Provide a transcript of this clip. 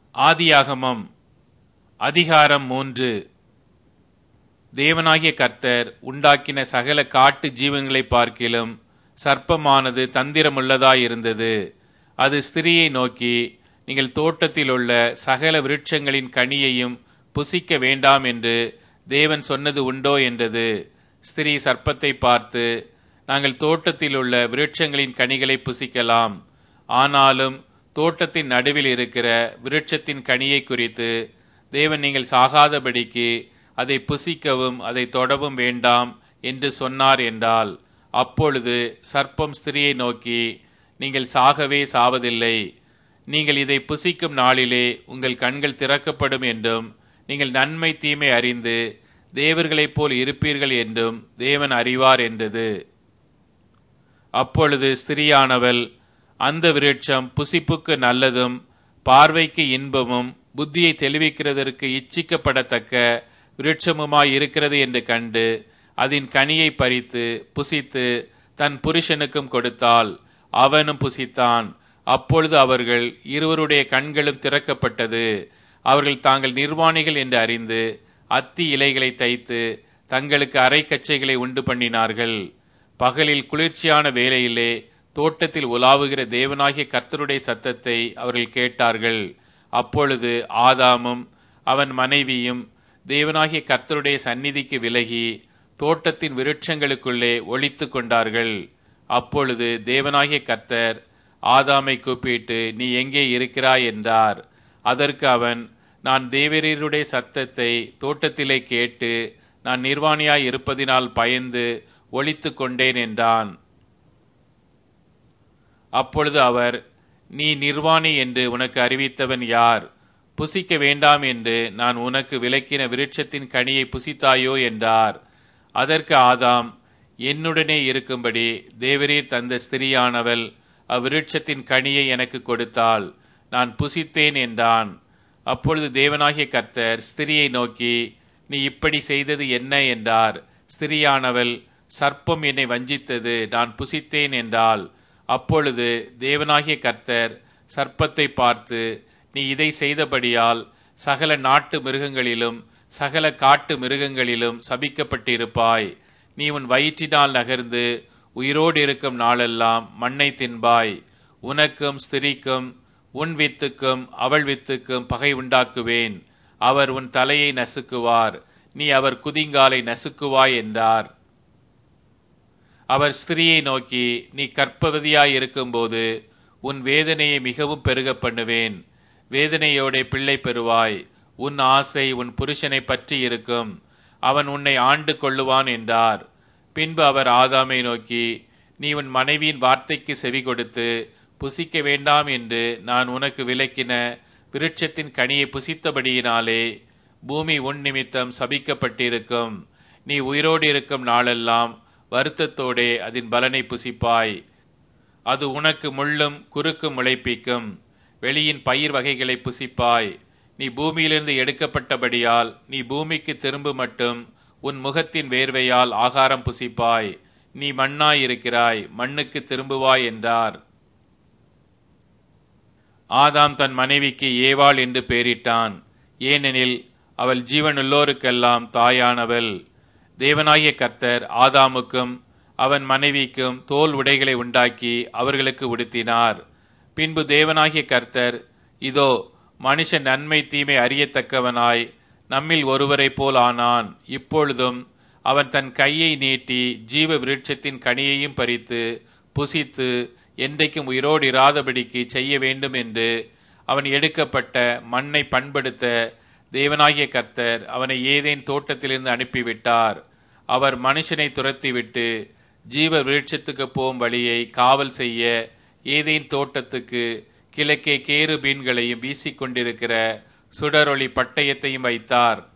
ஆதியாகமம் அதிகாரம் மூன்று தேவனாகிய கர்த்தர் உண்டாக்கின சகல காட்டு ஜீவன்களை பார்க்கிலும் சர்ப்பமானது தந்திரமுள்ளதாயிருந்தது அது ஸ்திரியை நோக்கி நீங்கள் தோட்டத்தில் உள்ள சகல விருட்சங்களின் கனியையும் புசிக்க வேண்டாம் என்று தேவன் சொன்னது உண்டோ என்றது ஸ்திரீ சர்ப்பத்தை பார்த்து நாங்கள் தோட்டத்தில் உள்ள விருட்சங்களின் கனிகளை புசிக்கலாம் ஆனாலும் தோட்டத்தின் நடுவில் இருக்கிற விருட்சத்தின் கனியை குறித்து தேவன் நீங்கள் சாகாதபடிக்கு அதை புசிக்கவும் அதை தொடவும் வேண்டாம் என்று சொன்னார் என்றால் அப்பொழுது சர்ப்பம் ஸ்திரியை நோக்கி நீங்கள் சாகவே சாவதில்லை நீங்கள் இதை புசிக்கும் நாளிலே உங்கள் கண்கள் திறக்கப்படும் என்றும் நீங்கள் நன்மை தீமை அறிந்து தேவர்களைப் போல் இருப்பீர்கள் என்றும் தேவன் அறிவார் என்றது அப்பொழுது ஸ்திரியானவள் அந்த விருட்சம் புசிப்புக்கு நல்லதும் பார்வைக்கு இன்பமும் புத்தியை தெளிவிக்கிறதற்கு இச்சிக்கப்படத்தக்க விருட்சமுமாய் இருக்கிறது என்று கண்டு அதன் கனியை பறித்து புசித்து தன் புருஷனுக்கும் கொடுத்தால் அவனும் புசித்தான் அப்பொழுது அவர்கள் இருவருடைய கண்களும் திறக்கப்பட்டது அவர்கள் தாங்கள் நிர்வாணிகள் என்று அறிந்து அத்தி இலைகளை தைத்து தங்களுக்கு அரைக்கச்சைகளை உண்டு பண்ணினார்கள் பகலில் குளிர்ச்சியான வேளையிலே தோட்டத்தில் உலாவுகிற தேவனாகிய கர்த்தருடைய சத்தத்தை அவர்கள் கேட்டார்கள் அப்பொழுது ஆதாமும் அவன் மனைவியும் தேவனாகிய கர்த்தருடைய சந்நிதிக்கு விலகி தோட்டத்தின் விருட்சங்களுக்குள்ளே ஒளித்து கொண்டார்கள் அப்பொழுது தேவனாகிய கர்த்தர் ஆதாமை கூப்பிட்டு நீ எங்கே இருக்கிறாய் என்றார் அதற்கு அவன் நான் தேவரீருடைய சத்தத்தை தோட்டத்திலே கேட்டு நான் நிர்வாணியாய் இருப்பதினால் பயந்து ஒளித்து கொண்டேன் என்றான் அப்பொழுது அவர் நீ நிர்வாணி என்று உனக்கு அறிவித்தவன் யார் புசிக்க வேண்டாம் என்று நான் உனக்கு விலக்கின விருட்சத்தின் கனியை புசித்தாயோ என்றார் அதற்கு ஆதாம் என்னுடனே இருக்கும்படி தேவரீர் தந்த ஸ்திரியானவள் அவ்விருட்சத்தின் கனியை எனக்கு கொடுத்தாள் நான் புசித்தேன் என்றான் அப்பொழுது தேவனாகிய கர்த்தர் ஸ்திரியை நோக்கி நீ இப்படி செய்தது என்ன என்றார் ஸ்திரியானவள் சர்ப்பம் என்னை வஞ்சித்தது நான் புசித்தேன் என்றால் அப்பொழுது தேவனாகிய கர்த்தர் சர்ப்பத்தை பார்த்து நீ இதை செய்தபடியால் சகல நாட்டு மிருகங்களிலும் சகல காட்டு மிருகங்களிலும் சபிக்கப்பட்டிருப்பாய் நீ உன் வயிற்றினால் நகர்ந்து உயிரோடு இருக்கும் நாளெல்லாம் மண்ணை தின்பாய் உனக்கும் ஸ்திரிக்கும் உன் வித்துக்கும் அவள் வித்துக்கும் பகை உண்டாக்குவேன் அவர் உன் தலையை நசுக்குவார் நீ அவர் குதிங்காலை நசுக்குவாய் என்றார் அவர் ஸ்திரியை நோக்கி நீ கற்பவதியாய் இருக்கும்போது உன் வேதனையை மிகவும் பெருக பண்ணுவேன் வேதனையோட பிள்ளை பெறுவாய் உன் ஆசை உன் புருஷனை பற்றி இருக்கும் அவன் உன்னை ஆண்டு கொள்ளுவான் என்றார் பின்பு அவர் ஆதாமை நோக்கி நீ உன் மனைவியின் வார்த்தைக்கு செவி கொடுத்து புசிக்க வேண்டாம் என்று நான் உனக்கு விலக்கின விருட்சத்தின் கனியை புசித்தபடியினாலே பூமி உன் நிமித்தம் சபிக்கப்பட்டிருக்கும் நீ உயிரோடு இருக்கும் நாளெல்லாம் வருத்தத்தோடே அதன் பலனை புசிப்பாய் அது உனக்கு முள்ளும் குறுக்கும் முளைப்பிக்கும் வெளியின் பயிர் வகைகளை புசிப்பாய் நீ பூமியிலிருந்து எடுக்கப்பட்டபடியால் நீ பூமிக்கு திரும்ப மட்டும் உன் முகத்தின் வேர்வையால் ஆகாரம் புசிப்பாய் நீ மண்ணாயிருக்கிறாய் மண்ணுக்கு திரும்புவாய் என்றார் ஆதாம் தன் மனைவிக்கு ஏவாள் என்று பெயரிட்டான் ஏனெனில் அவள் ஜீவனுள்ளோருக்கெல்லாம் தாயானவள் தேவனாகிய கர்த்தர் ஆதாமுக்கும் அவன் மனைவிக்கும் தோல் உடைகளை உண்டாக்கி அவர்களுக்கு உடுத்தினார் பின்பு தேவனாகிய கர்த்தர் இதோ மனுஷன் நன்மை தீமை அறியத்தக்கவனாய் நம்மில் ஒருவரைப் போல் ஆனான் இப்பொழுதும் அவன் தன் கையை நீட்டி ஜீவ விருட்சத்தின் கனியையும் பறித்து புசித்து என்றைக்கும் உயிரோடு இராதபடிக்கு செய்ய வேண்டும் என்று அவன் எடுக்கப்பட்ட மண்ணை பண்படுத்த தேவனாகிய கர்த்தர் அவனை ஏதேன் தோட்டத்திலிருந்து அனுப்பிவிட்டார் அவர் மனுஷனை துரத்திவிட்டு ஜீவ விருட்சத்துக்கு போகும் வழியை காவல் செய்ய ஏதேன் தோட்டத்துக்கு கிழக்கே கேரு பீன்களையும் வீசிக்கொண்டிருக்கிற சுடரொளி பட்டயத்தையும் வைத்தார்